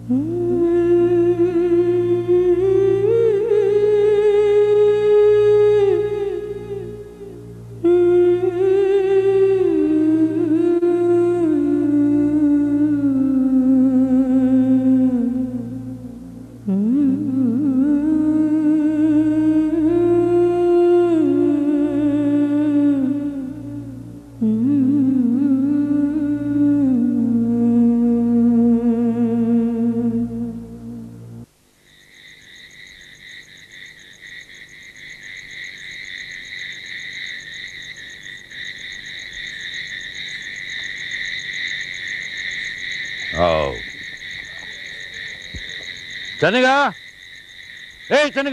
Oh. ಚನಗ ಏ ಚನಗ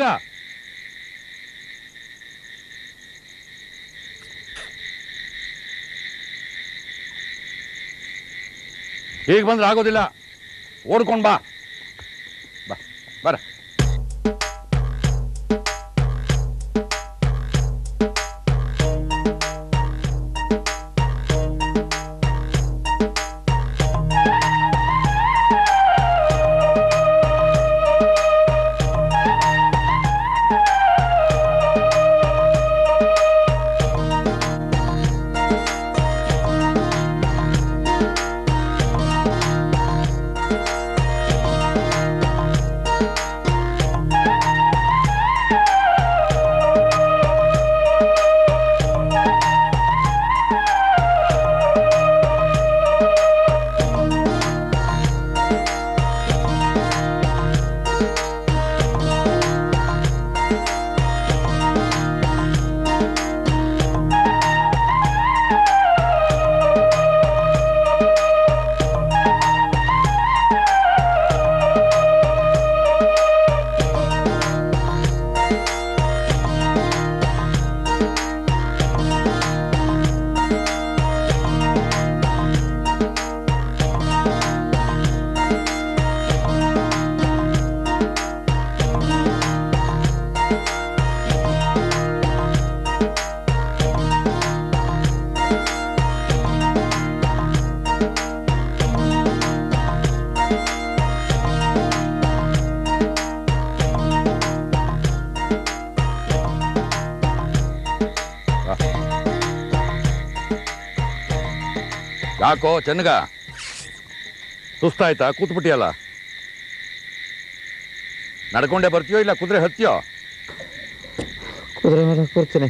ಈಗ ಬಂದ್ರೆ ಆಗೋದಿಲ್ಲ ಓಡ್ಕೊಂಡ್ ಬಾ ಬಾ ಬರ ಯಾಕೋ ಚೆನ್ನಗ ಸುಸ್ತಾಯ್ತಾ ಕೂತ್ಬಿಟ್ಟಿಯಲ್ಲ ನಡ್ಕೊಂಡೇ ಬರ್ತೀಯೋ ಇಲ್ಲ ಕುದುರೆ ಹತ್ತಿಯೋ ಕುದುರೆ ಮೇಲೆ ಕೂರ್ತೀನಿ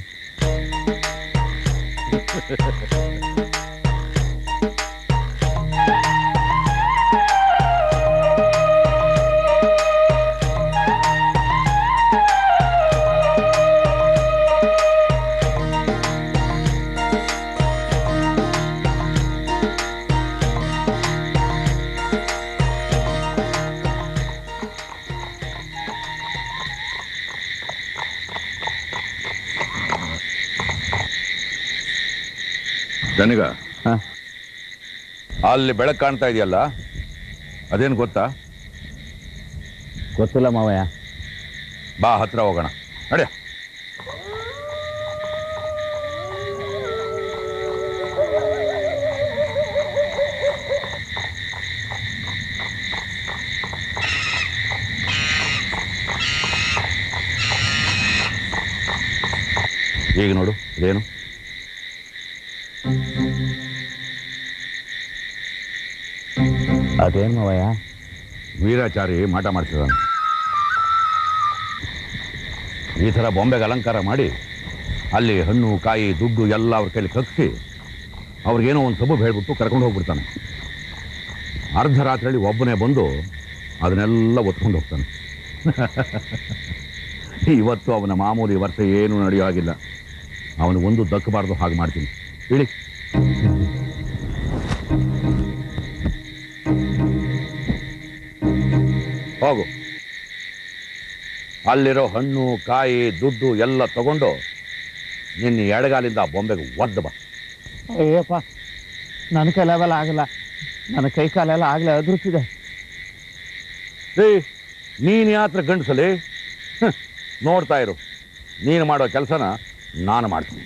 ಚೆನ್ನಗ ಹಾ. ಅಲ್ಲಿ ಬೆಳಕು ಕಾಣ್ತಾ ಇದೆಯಲ್ಲ ಅದೇನು ಗೊತ್ತಾ ಗೊತ್ತಿಲ್ಲ ಮಾವಯ್ಯ ಬಾ ಹತ್ರ ಹೋಗೋಣ ನಡಿಯ ಈಗ ನೋಡು ಇದೇನು ಅದೇನು ಮಾವಯ್ಯ ವೀರಾಚಾರಿ ಮಾಟ ಮಾಡ್ತಿದ್ದಾನೆ ಈ ಥರ ಬೊಂಬೆಗೆ ಅಲಂಕಾರ ಮಾಡಿ ಅಲ್ಲಿ ಹಣ್ಣು ಕಾಯಿ ದುಡ್ಡು ಎಲ್ಲ ಅವ್ರ ಕೈಲಿ ಕಕ್ಸಿ ಅವ್ರಿಗೇನೋ ಒಂದು ಸಬೂಬ್ ಹೇಳ್ಬಿಟ್ಟು ಕರ್ಕೊಂಡು ಹೋಗ್ಬಿಡ್ತಾನೆ ಅರ್ಧ ರಾತ್ರಿಯಲ್ಲಿ ಒಬ್ಬನೇ ಬಂದು ಅದನ್ನೆಲ್ಲ ಒತ್ಕೊಂಡು ಹೋಗ್ತಾನೆ ಇವತ್ತು ಅವನ ಮಾಮೂಲಿ ವರ್ಷ ಏನು ನಡೆಯೋ ಹಾಗಿಲ್ಲ ಅವನಿಗೊಂದು ದಕ್ಕಬಾರ್ದು ಹಾಗೆ ಮಾಡ್ತೀನಿ ಹೇಳಿ ಹೋಗು ಅಲ್ಲಿರೋ ಹಣ್ಣು ಕಾಯಿ ದುಡ್ಡು ಎಲ್ಲ ತಗೊಂಡು ನಿನ್ನ ಎಡಗಾಲಿಂದ ಆ ಬೊಂಬೆಗೆ ಒದ್ದು ಬಾ ಅಯ್ಯಪ್ಪ ನನ್ನ ಕೈಲೆಲ್ಲ ಆಗಲ್ಲ ನನ್ನ ಕೈ ಕಾಲೆಲ್ಲ ಆಗ್ಲೇ ಅದ್ರುತ್ತಿದೆ ಏ ನೀನು ಯಾತ್ರ ಗಂಡಸಲಿ ನೋಡ್ತಾ ಇರು ನೀನು ಮಾಡೋ ಕೆಲಸನ ನಾನು ಮಾಡ್ತೀನಿ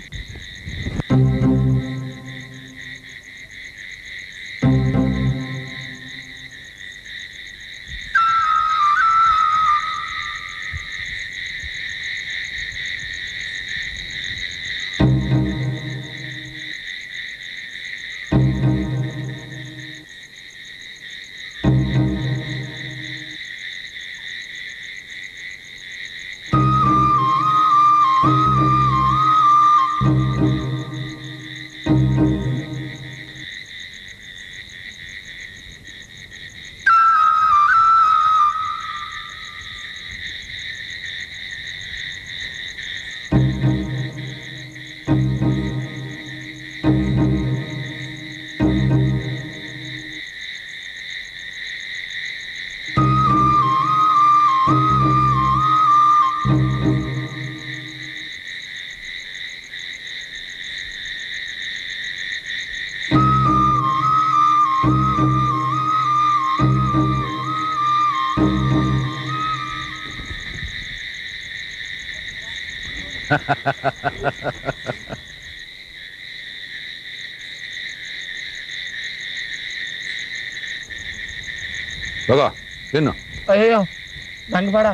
ತಗೋ ತಿನ್ನು ಅಯ್ಯೋ ನಂಗೆ ಬೇಡ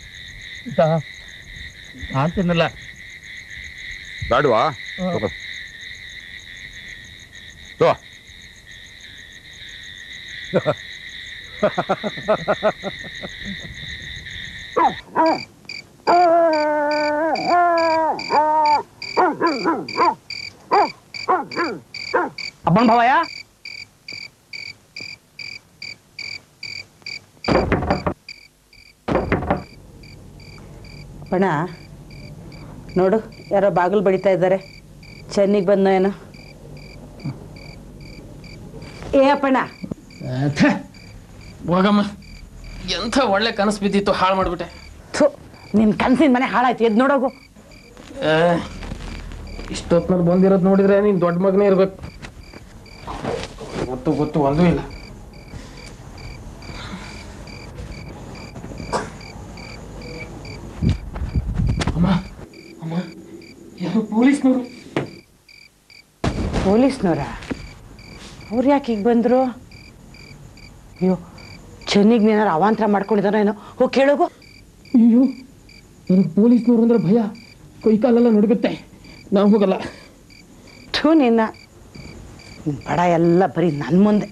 ನಾನು ತಿನ್ನಲ್ಲ ಬೇಡವಾ ಹ್ಮ್. ತಗೋ ತಗೋ ಅಪ್ಪನ ಭಾವಯ್ಯ ಅಪ್ಪಣ ನೋಡು ಯಾರೋ ಬಾಗಿಲು ಬಡಿತಾ ಇದ್ದಾರೆ ಚೆನ್ನಿಗೆ ಬಂದೋ ಏನೋ ಏ ಅಪ್ಪಣ್ಣ ಛೆ, ಹೋಗಮ್ಮ ಎಂಥ ಒಳ್ಳೆ ಕನಸು ಬಿದ್ದಿತ್ತು ಹಾಳು ಮಾಡ್ಬಿಟ್ಟೆ ಥು ನಿನ್ನ ಕನ್ಸಿನ ಮನೆ ಹಾಳಾಯ್ತು ಎದ್ದು ನೋಡೋಗು ಆ, ಇಷ್ಟೊತ್ನಲ್ಲಿ ಬಂದಿರೋದು ನೋಡಿದ್ರೆ ನೀನು ದೊಡ್ಡ ಮಗನೇ ಇರ್ಬೇಕು ಗೊತ್ತು ಗೊತ್ತು ಒಂದೂ ಇಲ್ಲ ಅಮ್ಮ ಅಮ್ಮ ಯಾರು ಪೊಲೀಸ್ನವರು ಪೊಲೀಸ್ನವರ ಅವ್ರು ಯಾಕೆ ಈಗ ಬಂದರು ಅಯ್ಯೋ ಚೆನ್ನಿಗೆ ನೀನಾರು ಅವಾಂತರ ಮಾಡ್ಕೊಂಡಿದ್ದಾನೋ ಏನೋ ಹೋಗಿ ಕೇಳೋಗು ಅಯ್ಯೋ ನನಗೆ ಪೊಲೀಸ್ನವರು ಅಂದ್ರೆ ಭಯ ಕೈ ಕಾಲೆಲ್ಲ ನಡುಗುತ್ತೆ ನಾವು ಹೋಗಲ್ಲ ಥೂ ನಿನ್ನ ನಿನ್ ಬಡ ಎಲ್ಲ ಬರೀ ನನ್ನ ಮುಂದೆ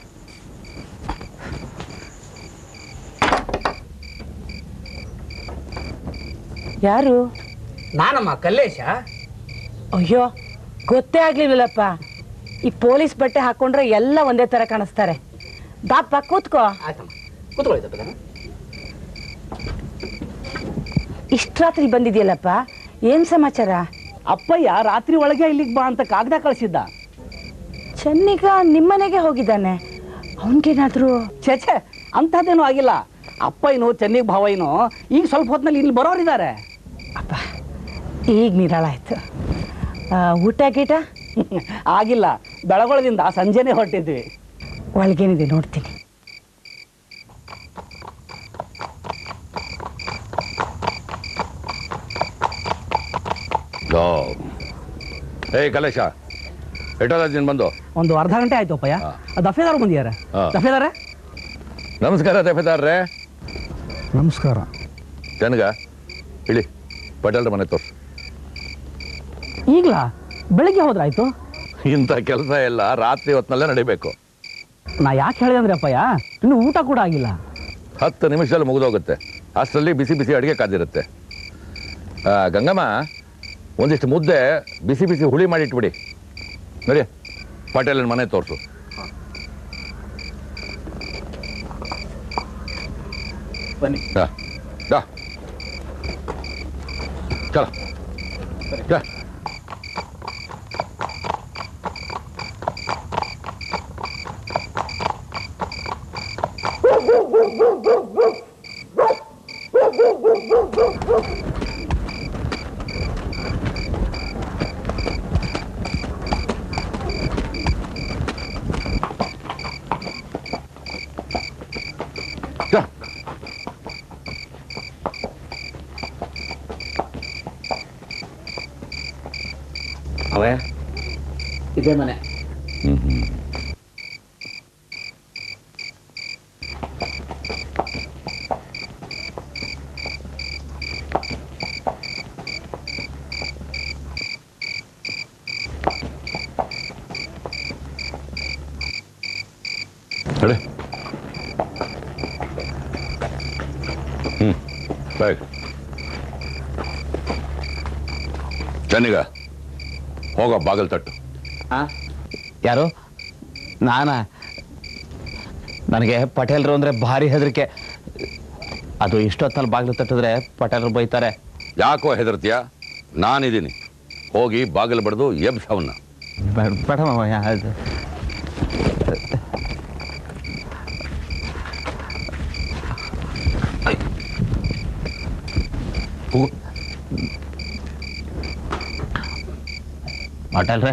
ಯಾರು ನಾನಮ್ಮ ಕಲ್ಲೇಶ ಅಯ್ಯೋ ಗೊತ್ತೇ ಆಗ್ಲಿಲ್ಲಪ್ಪ ಈ ಪೊಲೀಸ್ ಬಟ್ಟೆ ಹಾಕೊಂಡ್ರೆ ಎಲ್ಲ ಒಂದೇ ತರ ಕಾಣಿಸ್ತಾರೆ ಬಾಪ ಕೂತ್ಕೋ ಆಯ್ತಮ್ಮ ಕೂತ್ಕೊಳ್ಳಿ ತಪ್ಪದ ಇಷ್ಟ ರಾತ್ರಿ ಬಂದಿದ್ಯಲ್ಲಪ್ಪ ಏನ್ ಸಮಾಚಾರ ಅಪ್ಪಯ್ಯ ರಾತ್ರಿ ಒಳಗೆ ಇಲ್ಲಿಗೆ ಬಾ ಅಂತ ಕಾಗದ ಕಳಿಸಿದ್ದ ಚೆನ್ನಿಗ ನಿಮ್ಮನೆಗೆ ಹೋಗಿದ್ದಾನೆ ಅವನ್ಗೇನಾದ್ರು ಛೇ ಛೇ ಅಂಥದ್ದೇನೂ ಆಗಿಲ್ಲ ಅಪ್ಪಯ್ಯನು ಚೆನ್ನಿಗೆ ಭಾವಯ್ಯನು ಈಗ ಸ್ವಲ್ಪ ಹೊತ್ತಿನಲ್ಲಿ ಇಲ್ಲಿ ಬರೋರಿದ್ದಾರೆ ಅಪ್ಪ ಈಗ ನಿರಾಳಾಯ್ತು ಆ, ಊಟ ಗೀಟ ಆಗಿಲ್ಲ ಬೆಳಗೊಳದಿಂದ ಸಂಜೆನೆ ಹೊರಟಿದ್ವಿ ಒಳಗೇನಿದೆ ನೋಡ್ತೀನಿ ಲೋ. ಏಯ್ ಕಲೇಶ ಎಷ್ಟೊತ್ತ ನೀನು ಬಂದು ಒಂದು ಅರ್ಧ ಗಂಟೆ ಆಯ್ತು ಅಪ್ಪಯ್ಯ ಹಾ. ದಫೇದಾರ್ ಬಂದಿದ್ದಾರೆ ಹಾ. ದಫೇದಾರ ನಮಸ್ಕಾರ ದಫೆದಾರ್ರೆ ನಮಸ್ಕಾರ ಜನಗ ಇಳಿ ಪಟೇಲ್ರ ಮನೆ ತೋರ್ಸು ಈಗ್ಲಾ ಬೆಳಿಗ್ಗೆ ಹೋದ್ರಾಯ್ತು ಇಂಥ ಕೆಲಸ ಎಲ್ಲ ರಾತ್ರಿ ಹೊತ್ತಿನಲ್ಲೇ ನಡಿಬೇಕು ನಾ ಯಾಕೆ ಹೇಳಿದೆ ಅಂದ್ರೆ ಅಪ್ಪಯ್ಯ ಇನ್ನು ಊಟ ಕೂಡ ಆಗಿಲ್ಲ ಹತ್ತು ನಿಮಿಷದಲ್ಲಿ ಮುಗಿದೋಗುತ್ತೆ ಅಷ್ಟರಲ್ಲಿ ಬಿಸಿ ಬಿಸಿ ಅಡುಗೆ ಕಾದಿರುತ್ತೆ ಆ, ಗಂಗಮ್ಮ ಒಂದಿಷ್ಟು ಮುದ್ದೆ ಬಿಸಿ ಬಿಸಿ ಹುಳಿ ಮಾಡಿಟ್ಬಿಡಿ ನೋಡಿ ಪಟೇಲನ ಮನೆ ತೋರಿಸು ಬನ್ನಿ दा दा चलो जा जा ಅವೇ ಇದೇ ಮನೆ ನಡೆ ಹ್ಮ್ ಬಾಯ್ ಚೆನ್ನಿಗ ಹೋಗೋ ಬಾಗಲ್ ತಟ್ಟು ಯಾರು ನಾನಾ ನನಗೆ ಪಟೇಲ್ರು ಅಂದ್ರೆ ಭಾರಿ ಹೆದರಿಕೆ ಅದು ಇಷ್ಟೊತ್ತಲ್ಲಿ ಬಾಗಿಲು ತಟ್ಟಿದ್ರೆ ಪಟೇಲ್ರು ಬೈತಾರೆ ಯಾಕೋ ಹೆದರ್ತೀಯ ನಾನಿದ್ದೀನಿ ಹೋಗಿ ಬಾಗಿಲು ಬಡ್ದು ಎಬ್ಸ್ ಅವನ್ನ ಬೇಡ ಬೇಡ ಮಾವಯ್ಯ, ಅದು ಹೋಗು ಪಟೇಲ್ರೆ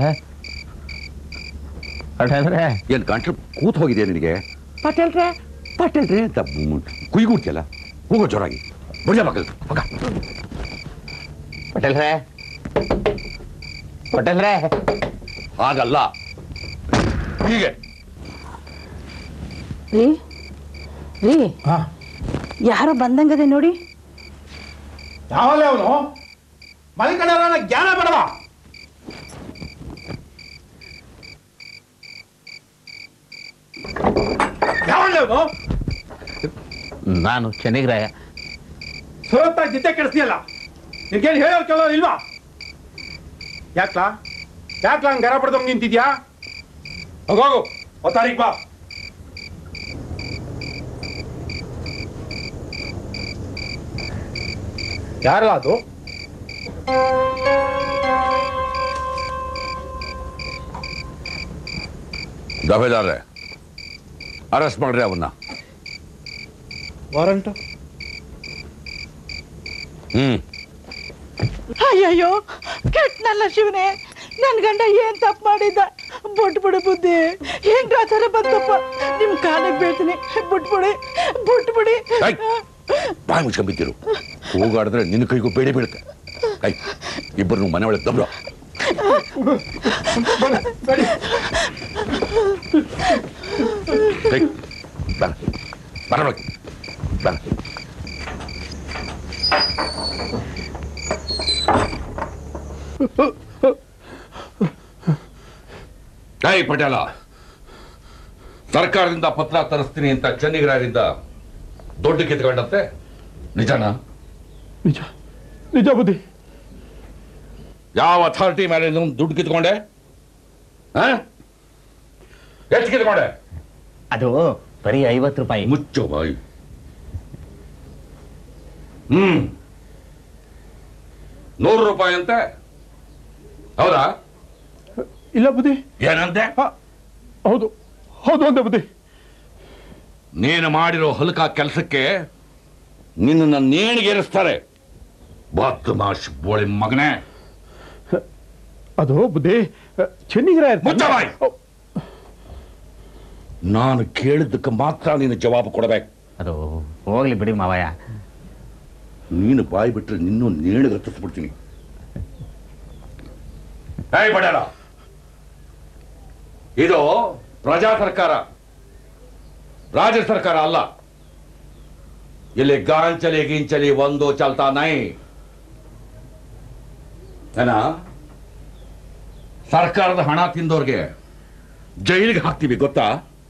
ಪಟೇಲ್ರೆ ಏನು ಗಂಟ್ಲು ಕೂತ್ ಹೋಗಿದೆ ನಿನಗೆ ಪಟೇಲ್ರೆ ಪಟೇಲ್ರೆ ಅಂತ ಕುಯ್ಗುಡ್ತಿಯಲ್ಲ ಹೋಗೋ ಜೋರಾಗಿ ಬಡಿಯ ಬಾಗಲ್ ಹೋಗ ಪಟೇಲ್ರೇ ಪಟೇಲ್ರೇ ಹಾಗಲ್ಲ ಹೀಗೆ ರೀ ರೀ ಯಾರೋ ಬಂದಂಗದೆ ನೋಡಿ ಯಾವಲ್ಲ ಅವನು ಮಲ್ಕಂಡವನ ಜ್ಞಾನ ಬೇಡವಾ ಯಾವಲ್ಲ ಅವನು ನಾನು ಚೆನ್ನಿಗ್ರಾಯ ಸೋತ ಜಿದ್ದೆ ಕೆಡಿಸ್ತೀಯಲ್ಲ ನಿನ್ಗೇನು ಹೇಳೋ ಕೇಳೋ ಇಲ್ವಾ ಯಾಕ್ಲಾ ಯಾಕ್ಲಾ ಹಂಗೆ ಗರ ಪಡ್ದಂಗೆ ನಿಂತಿದ್ಯಾ ಹೋಗೋಗು ತಾರೀಖ್ ಬಾ ಯಾರಲ್ಲ ಅದು ದಫೇದಾರ್ರೆ ಅರೆಸ್ಟ್ ಮಾಡ್ರಿ ಅವನ್ನ ವಾರಂಟು ಹ್ಮ್ ಅಯ್ಯಯ್ಯೋ ಕೆಟ್ಟನಲ್ಲ ಶಿವನೇ ನನ್ ಗಂಡ ಏನ್ ತಪ್ಪು ಮಾಡಿದ್ದ ಬಿಟ್ಬಿಡು ಬುದ್ಧಿ ಹೆಂಗ್ ಆಚಾರ ಬಂತಪ್ಪ ನಿಮ್ ಕಾಲಿಗೆ ಬೀಳ್ತೀನಿ ಬಿಟ್ಬಿಡಿ ಬಿಟ್ಬಿಡಿ ಏಯ್, ಬಾಯಿ ಮುಚ್ಕೊಂಬಿಟ್ಟಿರು ಹೋಗಾಡಿದ್ರೆ ನಿನ್ನ ಕೈಗೂ ಬೇಡಿ ಬೀಳುತ್ತೆ ಕೈ ಇಬ್ಬರು ಮನೆ ಒಳಗೆ ದಬ್ರು ಕೈ ಬರ ಬರಬೇಕು ಬರ ಏಯ್ ಪಟೇಲ ಸರ್ಕಾರದಿಂದ ಪತ್ರ ತರಿಸ್ತೀನಿ ಅಂತ ಚೆನ್ನಿಗರಾಗಿದ್ದ ದುಡ್ಡು ಕಿತ್ಕೊಂಡಂತೆ ನಿಜನಾ ನಿಜ ನಿಜ ಬುದ್ಧಿ ಯಾವ ಅಥಾರಿಟಿ ಮೇಲೆ ನೀನು ದುಡ್ಡು ಕಿತ್ಕೊಂಡೆ ಆ? ಎಷ್ಟು ಕಿತ್ಕೊಂಡೆ ಅದು ಬರೀ ಐವತ್ತು ರೂಪಾಯಿ ಮುಚ್ಚೋ ಬಾಯಿ ಹ್ಮ್ ನೂರು ರೂಪಾಯಿ ಅಂತೆ ಹೌದಾ ಇಲ್ಲ ಬುದ್ಧಿ ಏನಂತೆ ಆ, ಹೌದು ಹೌದು ಅಂದೆ ಬುದ್ಧಿ ನೀನು ಮಾಡಿರೋ ಹಲ್ಕ ಕೆಲಸಕ್ಕೆ ನಿನ್ನನ್ನು ನೇಣಿಗೇರಿಸ್ತಾರೆ ಬತ್ತು ಮಾಶ್ ಬೋಳಿ ಮಗನೇ ಅದು ಬುದ್ಧಿ ಚೆನ್ನಿಗರ ಮುಚ್ಚ ಬಾಯಿ. ನಾನು ಕೇಳಿದ್ದಕ್ಕೆ ಮಾತ್ರ ನೀನು ಜವಾಬು ಕೊಡಬೇಕು ಅದು ಹೋಗ್ಲಿ ಬಿಡಿ ಮಾವಯ್ಯ ನೀನು ಬಾಯಿ ಬಿಟ್ರೆ ನಿನ್ನೂ ನೇಣಿಗೆ ಹತ್ತಿಸ್ಬಿಡ್ತೀನಿ ಏಯ್ ಬಡಲ ಇದು ಪ್ರಜಾ ಸರ್ಕಾರ ರಾಜ್ಯ ಸರ್ಕಾರ ಅಲ್ಲ ಇಲ್ಲಿ ಗಾಂಚಲಿ ಗಿಂಚಲಿ ಒಂದು ಚಲ್ತಾ ನೈ ಏನ ಸರ್ಕಾರದ ಹಣ ತಿಂದವ್ರಿಗೆ ಜೈಲಿಗೆ ಹಾಕ್ತೀವಿ ಗೊತ್ತಾ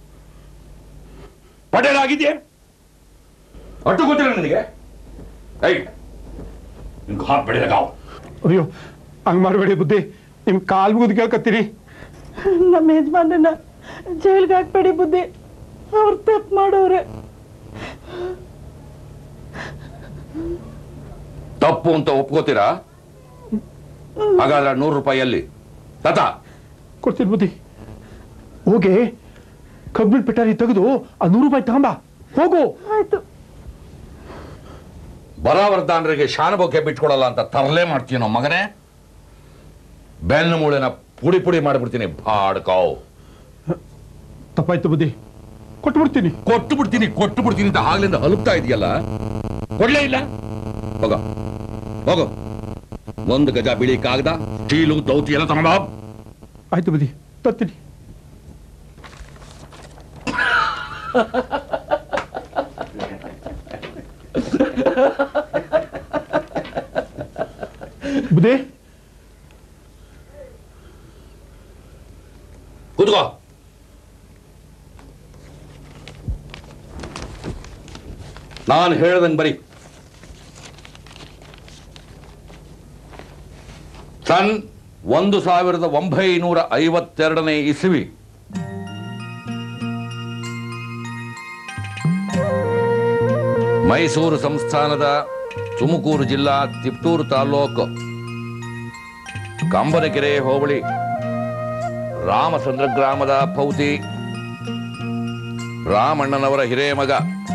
ಪಟೇಲ್ ಆಗಿದ್ಯೆ ಅಟ್ಟು ಗೊತ್ತಿಲ್ಲ ನನಗೆ ಏಯ್ ನಿನ್ಗೆ ಹಾಕ್ ಬೆಳೆದ ಗಾವ್ ಅಯ್ಯೋ ಹಂಗ್ ಮಾಡಬೇಡಿ ಬುದ್ಧಿ ನಿಮ್ ಕಾಲ್ ಮುಗಿದು ಕೇಳ್ಕತ್ತೀರಿ ನಮ್ಮ ಯಜಮಾನನ ಜೈಲ್ಗೆ ಹಾಕ್ಬೇಡಿ ಬುದ್ಧಿ ಅವ್ರು ತಪ್ಪು ಮಾಡೋರೆ ತಪ್ಪು ಅಂತ ಒಪ್ಕೋತೀರಾ ಹಾಗಾದ್ರೆ ನೂರು ರೂಪಾಯಿಯಲ್ಲಿ ತತ ಕೊಡ್ತೀನಿ ಬುದ್ಧಿ ಹೋಗಿ ಕಬ್ಬಿಣ ಪೆಟ್ಟಾರಿ ತೆಗೆದು ಆ ನೂರು ರೂಪಾಯಿ ತಗೊಂಬ ಹೋಗು ಆಯ್ತು ಬರಾವರ್ದಾನರಿಗೆ ಶಾನಬೋಕೆ ಬಿಟ್ಕೊಡಲ್ಲ ಅಂತ ತರಲೆ ಮಾಡ್ತೀನೋ ಮಗನೇ ಬೆನ್ನು ಮೂಳೆನ ಪುಡಿ ಪುಡಿ ಮಾಡಿಬಿಡ್ತೀನಿ ಬಾಡ್ಕಾವ್ ತಪ್ಪಾಯ್ತು ಬುದ್ಧಿ ಕೊಟ್ಬಿಡ್ತೀನಿ ಕೊಟ್ಟು ಬಿಡ್ತೀನಿ ಕೊಟ್ಟು ಬಿಡ್ತೀನಿ ಅಂತ ಆಗ್ಲಿಂದ ಹಲುಪ್ತಾ ಇದೆಯಲ್ಲ ಕೊಡ್ಲೇ ಇಲ್ಲ ಹೋಗ ಹೋಗು ಒಂದು ಗಜ ಬಿಳಿ ಕಾಗದ ಸ್ಟೀಲು ದೌತಿ ಎಲ್ಲ ತಗೊಂಡ ಆಯ್ತು ಬುದ್ಧಿ ತರ್ತೀನಿ ಬುದ್ಧಿ ಕೂತ್ಕೋ ನಾನು ಹೇಳ್ದಂಗೆ ಬರಿ ಸನ್ ಒಂದು ಸಾವಿರದ ಒಂಬೈನೂರ ಐವತ್ತೆರಡನೇ ಇಸವಿ ಮೈಸೂರು ಸಂಸ್ಥಾನದ ತುಮಕೂರು ಜಿಲ್ಲಾ ತಿಪ್ಟೂರು ತಾಲೂಕು ಕಂಬನಕೆರೆ ಹೋಬಳಿ ರಾಮಚಂದ್ರ ಗ್ರಾಮದ ಪೌತಿ ರಾಮಣ್ಣನವರ ಹಿರೇಮಗ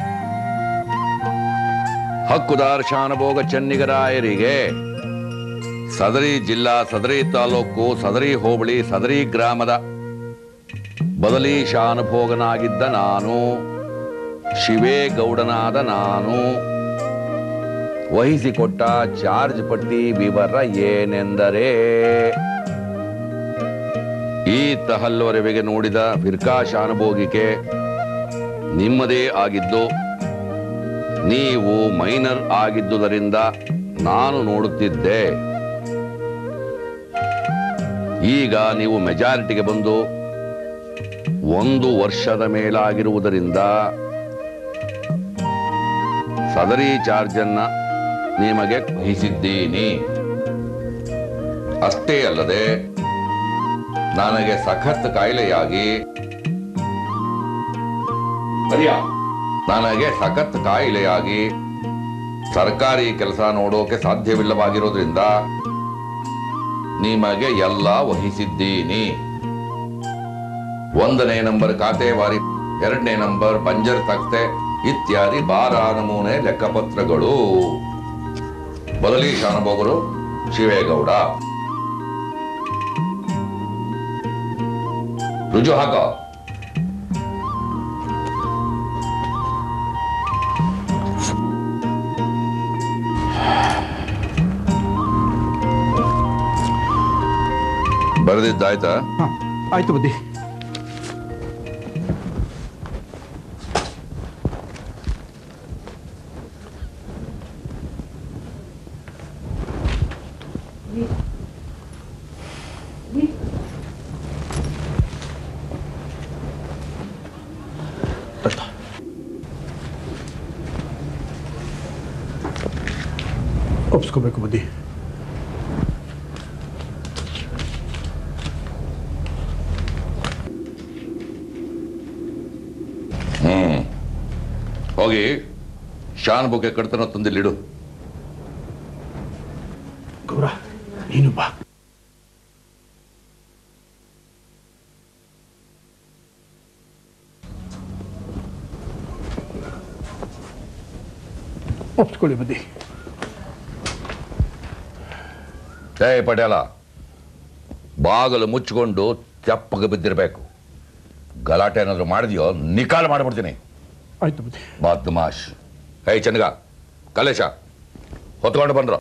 ಹಕ್ಕುದಾರ್ ಶಾನಭೋಗ ಚೆನ್ನಿಗರಾಯರಿಗೆ ಸದರಿ ಜಿಲ್ಲಾ ಸದರಿ ತಾಲೂಕು ಸದರಿ ಹೋಬಳಿ ಸದರಿ ಗ್ರಾಮದ ಬದಲಿ ಶಾನುಭೋಗನಾಗಿದ್ದ ನಾನು ಶಿವೇಗೌಡನಾದ ನಾನು ವಹಿಸಿಕೊಟ್ಟ ಚಾರ್ಜ್ ಪಟ್ಟಿ ವಿವರ ಏನೆಂದರೆ ಈ ತಹಲ್ವರೆವಿಗೆ ನೋಡಿದ ಫಿರ್ಕಾ ಶಾನುಭೋಗಿಕೆ ನಿಮ್ಮದೇ ಆಗಿದ್ದು ನೀವು ಮೈನರ್ ಆಗಿದ್ದುದರಿಂದ ನಾನು ನೋಡುತ್ತಿದ್ದೆ ಈಗ ನೀವು ಮೆಜಾರಿಟಿಗೆ ಬಂದು ಒಂದು ವರ್ಷದ ಮೇಲಾಗಿರುವುದರಿಂದ ಸದರಿ ಚಾರ್ಜನ್ನ ನಿಮಗೆ ವಹಿಸಿದ್ದೀನಿ ಅಷ್ಟೇ ಅಲ್ಲದೆ ನನಗೆ ಸಖತ್ ಕಾಯಿಲೆಯಾಗಿ ಸರಿಯಾ ನನಗೆ ಸಖತ್ ಕಾಯಿಲೆಯಾಗಿ ಸರ್ಕಾರಿ ಕೆಲಸ ನೋಡೋಕೆ ಸಾಧ್ಯವಿಲ್ಲವಾಗಿರೋದ್ರಿಂದ ನಿಮಗೆ ಎಲ್ಲ ವಹಿಸಿದ್ದೀನಿ ಒಂದನೇ ನಂಬರ್ ಖಾತೆ ವಾರಿ ಎರಡನೇ ನಂಬರ್ ಬಂಜರ್ ತಖ್ತೆ ಇತ್ಯಾದಿ ಬಾರ ನಮೂನೆ ಲೆಕ್ಕಪತ್ರಗಳು ಬದಲಿ ಶಾನುಭೋಗರು ಶಿವೇಗೌಡ ರುಜು ಹಾಕ ಬರೆದಿದ್ದಾಯ್ತಾ ಹಾ ಆಯ್ತು ಬುದ್ಧಿ ಒಪ್ಸ್ಕೋಬೇಕು ಬುದ್ಧಿ ಹ್ಮ್ ಹೋಗಿ ಶಾನ್ ಬುಕ್ಕೆ ಕಡ್ತನ ತಂದಿಲ್ಲಿಡು ಗೌರ ನೀನು ಬಾ ಒಪ್ಸ್ಕೊಳ್ಳಿ ಬುದ್ಧಿ ಏ ಪಟೇಲ ಬಾಗಲು ಮುಚ್ಚಿಕೊಂಡು ತೆಪ್ಪಗೆ ಬಿದ್ದಿರಬೇಕು ಗಲಾಟೆ ಏನಾದ್ರು ಮಾಡಿದ್ಯೋ ನಿಕಾಲ್ ಮಾಡಿಬಿಡ್ತೀನಿ ಆಯ್ತು ಬುದ್ಧಿ ಬದ್ಮಾಶ್ ಹೇ ಚನ್ಗ ಕಲೇಶ ಹೊತ್ಕೊಂಡು ಬಂದ್ರು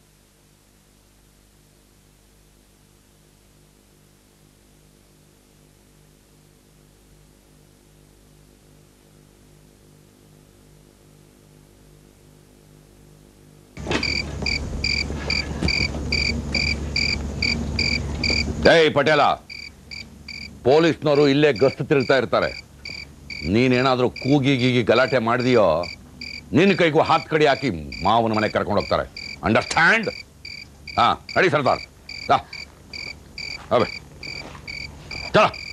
ಏಯ್ ಪಟೇಲ ಪೊಲೀಸ್ನವರು ಇಲ್ಲೇ ಗಸ್ತು ತಿರುಗ್ತಾ ಇರ್ತಾರೆ ನೀನೇನಾದ್ರೂ ಕೂಗಿ ಗೀಗಿ ಗಲಾಟೆ ಮಾಡಿದೆಯೋ ನಿನ್ನ ಕೈಗೂ ಹಾತ್ ಕಡಿ ಹಾಕಿ ಮಾವನ ಮನೆ ಕರ್ಕೊಂಡು ಹೋಗ್ತಾರೆ ಅಂಡರ್ಸ್ಟ್ಯಾಂಡ್ ಹಾ ನಡಿ ಸರ್ದಾರ್ ಅಬೆ ಚಲ